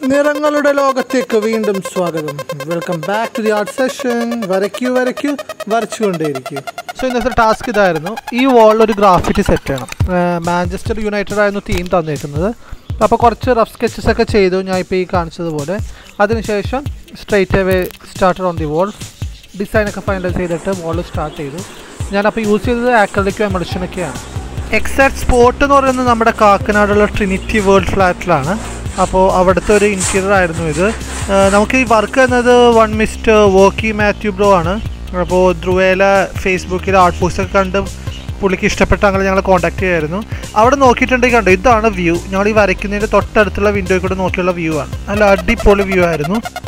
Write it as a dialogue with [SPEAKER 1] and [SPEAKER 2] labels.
[SPEAKER 1] നിറങ്ങളുടെ ലോകത്തേക്ക് വീണ്ടും സ്വാഗതം welcome back to the art session വരയ്ക്കൂ വരയ്ക്കൂ വരച്ചുകൊണ്ടേയിരിക്കൂ സോ ഇന്നത്തെ ടാസ്ക് ഇതായിരുന്നു ഈ വാളിൽ ഒരു ഗ്രാഫിറ്റി സെറ്റ് ചെയ്യണം മാഞ്ചസ്റ്റർ യുണൈറ്റഡ് ആയിരുന്നു തീം തന്നിരിക്കുന്നത് അപ്പോൾ കുറച്ച് റഫ് സ്കെച്ചസ് ഒക്കെ ചെയ്തു ഞാൻ ഇപ്പോൾ ഈ കാണിച്ചതുപോലെ അതിനുശേഷം straight away started on the wall ഡിസൈനൊക്കെ ഫൈനലൈസ് ചെയ്തിട്ട് വോൾ സ്റ്റാർട്ട് ചെയ്തു ഞാനപ്പോൾ യൂസ് ചെയ്തത് ആക്രലിക്കോ എമർഷനൊക്കെയാണ് എക്സാക്ട് സ്പോട്ട് എന്ന് പറയുന്നത് നമ്മുടെ കാക്കനാടുള്ള ട്രിനിറ്റി വേൾഡ് ഫ്ലാറ്റിലാണ് അപ്പോൾ അവിടുത്തെ ഒരു ഇൻറ്റീരിയർ ആയിരുന്നു ഇത് ആ, നമുക്ക് ഈ വർക്ക് എന്നത് വൺ മിസ്റ്റ് വോക്കി മാത്യു ബ്രോ ആണ് അപ്പോൾ ധ്രുവേല ഫേസ്ബുക്കിൽ ആർട്ട് പോസ്റ്റ് ഒക്കെ കണ്ട് പുള്ളിക്ക് ഇഷ്ടപ്പെട്ട അങ്ങനെ ഞങ്ങൾ കോൺടാക്ട് ചെയ്യായിരുന്നു അവിടെ നോക്കിയിട്ടുണ്ടെങ്കിൽ കണ്ടോ ഇതാണ് വ്യൂ ഞങ്ങൾ ഈ വരയ്ക്കുന്നതിൻ്റെ തൊട്ടടുത്തുള്ള വിൻഡോയിൽ കൂടെ നോക്കിയുള്ള വ്യൂ ആണ് നല്ല അടിപൊളി വ്യൂ ആയിരുന്നു